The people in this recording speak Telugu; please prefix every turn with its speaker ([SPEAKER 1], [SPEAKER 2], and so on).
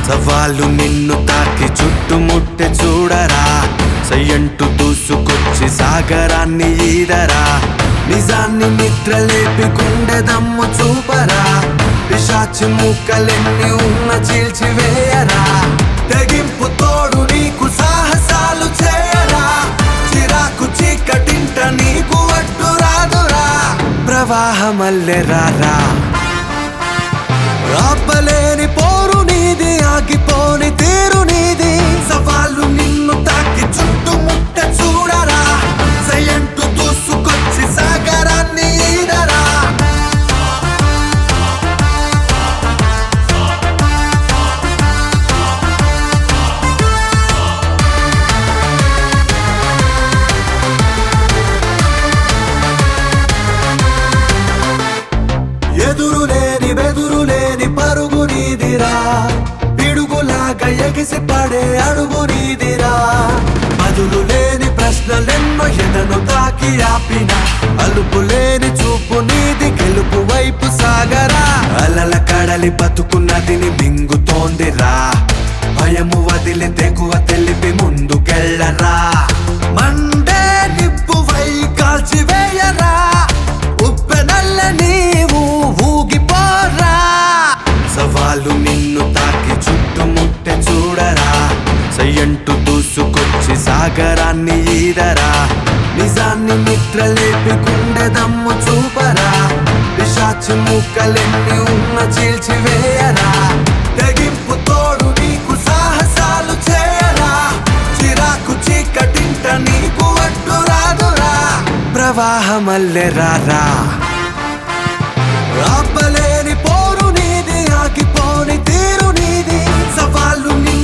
[SPEAKER 1] సవాలు నిన్ను తాకి చుట్టుముట్టె చూడరా సయ్యంటు దూసుకొచ్చి సాగరాన్ని ఈదరా నిజాన్ని నిద్ర లేపి గుండె దమ్ము చూపరా పిశాచి ముక్కలెన్ని ఉన్న చీల్చివేయరా తెగింపు తోడు నీకు సాహసాలు చేయరా చిరాకు చీకటింట నీకు అడ్డు రాదురా ప్రవాహమల్లె రారా ఆపలేని పోరు నీది ఆగిపోని తీరు నీది సవాళ్ళు నిన్ను తాకి చుట్టుముట్ట చూడరా సయంటు దూసుకొచ్చి సాగరాన్ని ఈదరా ఎదురు లేని బెదురు లేని పరుగు నీదిరా పిడుగులాగా ఎగిసి పడే అడుగు నీదిరా బదులు లేని ప్రశ్నలెన్నో ఎదను తాకి ఆపిన అలుపు లేని చూపు నీది గెలుపు వైపు సాగరా అలల కడలి బతుకున్నదిని మింగుతోందిరా భయము వదిలి తెగువ తెలిపి ముందుకెళ్ళరా మండే నిప్పువై కాల్చివేయరా ఉప్పెనల్ల నీవు ఊగిపోరా సవాలు నిన్ను తాకి చుట్టుముట్టె చూడరా సయ్యంటు దూసుకొచ్చి సాగరాన్ని ఈదరా నిజాన్ని నిద్ర లేపి గుండె దమ్ము చూపరా పిశాచి ముక్కలెన్ని ఉన్న చీల్చివేయరా తెగింపు తోడు నీకు సాహసాలు చేయరా చిరాకు చీకటింట నీకు అడ్డు రాదురా ప్రవాహమల్లె రారా ఆపలేని పోరు నీది ఆగిపోని తీరు నీది సవాళ్ళు నీ